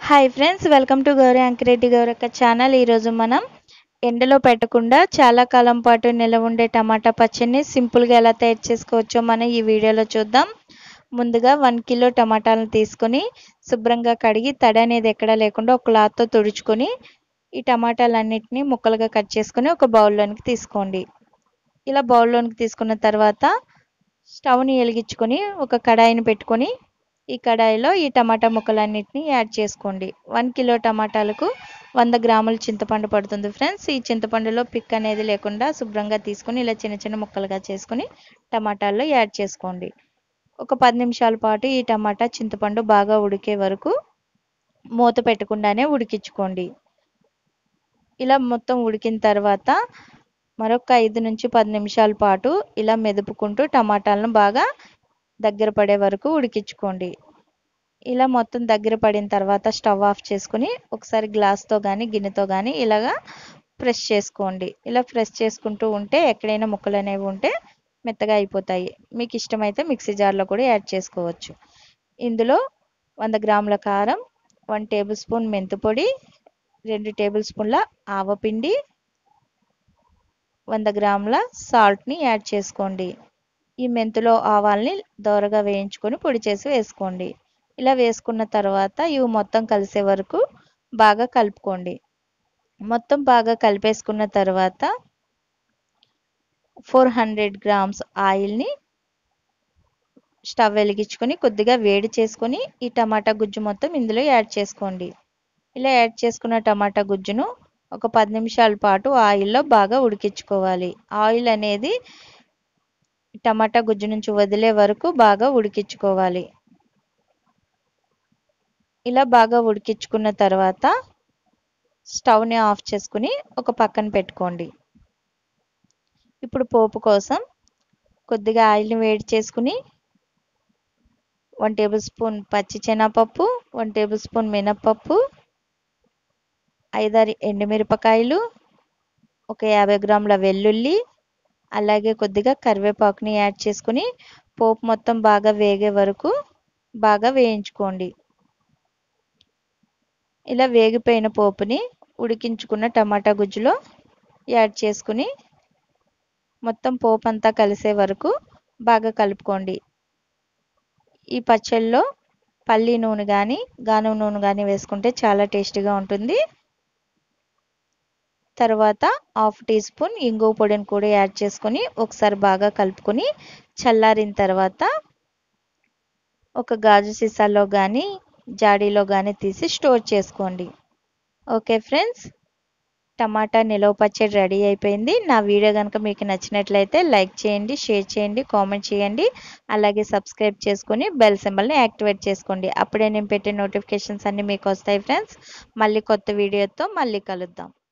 hi friends welcome to Gowri Ankireddy Gowrakka channel ఈరోజు మనం ఎండలో పెట్టకుండా చాలా కాలం పాటు నిలవ ఉండే టమాటా పచ్చడిని సింపుల్గా ఎలా తయారు చేసుకోవచ్చో మనం ఈ వీడియోలో చూద్దాం ముందుగా వన్ కిలో టమాటాలను తీసుకొని శుభ్రంగా కడిగి తడి అనేది ఎక్కడా లేకుండా ఒక క్లాత్తో తుడుచుకొని ఈ టమాటాలన్నిటిని ముక్కలుగా కట్ చేసుకొని ఒక బౌల్లోనికి తీసుకోండి ఇలా బౌల్లోనికి తీసుకున్న తర్వాత స్టవ్ని వెలిగించుకొని ఒక కడాయిని పెట్టుకొని ఈ కడాయిలో ఈ టమాటా ముక్కలన్నిటిని యాడ్ చేసుకోండి వన్ కిలో టమాటాలకు వంద గ్రాముల చింతపండు పడుతుంది ఫ్రెండ్స్ ఈ చింతపండులో పిక్ అనేది లేకుండా శుభ్రంగా తీసుకొని ఇలా చిన్న చిన్న ముక్కలుగా చేసుకొని టమాటాల్లో యాడ్ చేసుకోండి ఒక పది నిమిషాల పాటు ఈ టమాటా చింతపండు బాగా ఉడికే వరకు మూత పెట్టకుండానే ఉడికించుకోండి ఇలా మొత్తం ఉడికిన తర్వాత మరొక ఐదు నుంచి పది నిమిషాల పాటు ఇలా మెదుపుకుంటూ టమాటాలను బాగా దగ్గర పడే వరకు ఉడికించుకోండి ఇలా మొత్తం దగ్గర పడిన తర్వాత స్టవ్ ఆఫ్ చేసుకుని ఒకసారి గ్లాస్తో కానీ గిన్నెతో కానీ ఇలాగా ప్రెస్ చేసుకోండి ఇలా ప్రెస్ చేసుకుంటూ ఉంటే ఎక్కడైనా ముక్కలు అనేవి ఉంటే మెత్తగా అయిపోతాయి మీకు ఇష్టమైతే మిక్సీ జార్లో కూడా యాడ్ చేసుకోవచ్చు ఇందులో వంద గ్రాముల కారం వన్ టేబుల్ స్పూన్ మెంతిపొడి రెండు టేబుల్ స్పూన్ల ఆవపిండి వంద గ్రాముల సాల్ట్ని యాడ్ చేసుకోండి ఈ మెంతులో ఆవాల్ని దోరగా వేయించుకొని పొడి చేసి వేసుకోండి ఇలా వేసుకున్న తర్వాత ఇవి మొత్తం కలిసే వరకు బాగా కలుపుకోండి మొత్తం బాగా కలిపేసుకున్న తర్వాత ఫోర్ హండ్రెడ్ గ్రామ్స్ ఆయిల్ని స్టవ్ వెలిగించుకొని కొద్దిగా వేడి చేసుకొని ఈ టమాటా గుజ్జు మొత్తం ఇందులో యాడ్ చేసుకోండి ఇలా యాడ్ చేసుకున్న టమాటా గుజ్జును ఒక పది నిమిషాల పాటు ఆయిల్లో బాగా ఉడికించుకోవాలి ఆయిల్ అనేది టమాటా గుజ్జు నుంచి వదిలే వరకు బాగా ఉడికించుకోవాలి ఇలా బాగా ఉడికించుకున్న తర్వాత స్టవ్ని ఆఫ్ చేసుకుని ఒక పక్కన పెట్టుకోండి ఇప్పుడు పోపు కోసం కొద్దిగా ఆయిల్ని వేడి చేసుకుని వన్ టేబుల్ స్పూన్ పచ్చి శనగపప్పు వన్ టేబుల్ స్పూన్ మినప్పప్పు ఐదారు ఎండుమిరపకాయలు ఒక యాభై గ్రాముల వెల్లుల్లి అలాగే కొద్దిగా కరివేపాకుని యాడ్ చేసుకుని పోపు మొత్తం బాగా వేగే వరకు బాగా వేయించుకోండి ఇలా వేగిపోయిన పోపుని ఉడికించుకున్న టమాటా గుజ్జులో యాడ్ చేసుకుని మొత్తం పోపు అంతా కలిసే వరకు బాగా కలుపుకోండి ఈ పచ్చళ్ళలో పల్లి నూనె కానీ గానుగ నూనె కానీ వేసుకుంటే చాలా టేస్టీగా ఉంటుంది తర్వాత హాఫ్ టీ స్పూన్ ఇంగువ పొడిని కూడా యాడ్ చేసుకొని ఒకసారి బాగా కలుపుకొని చల్లారిన తర్వాత ఒక గాజు సీసాలో కానీ జాడీలో కానీ తీసి స్టోర్ చేసుకోండి ఓకే ఫ్రెండ్స్ టమాటా నిలవ పచ్చడి రెడీ అయిపోయింది నా వీడియో కనుక మీకు నచ్చినట్లయితే లైక్ చేయండి షేర్ చేయండి కామెంట్ చేయండి అలాగే సబ్స్క్రైబ్ చేసుకొని బెల్ సింబల్ని యాక్టివేట్ చేసుకోండి అప్పుడే నేను పెట్టే నోటిఫికేషన్స్ అన్నీ మీకు వస్తాయి ఫ్రెండ్స్ మళ్ళీ కొత్త వీడియోతో మళ్ళీ కలుద్దాం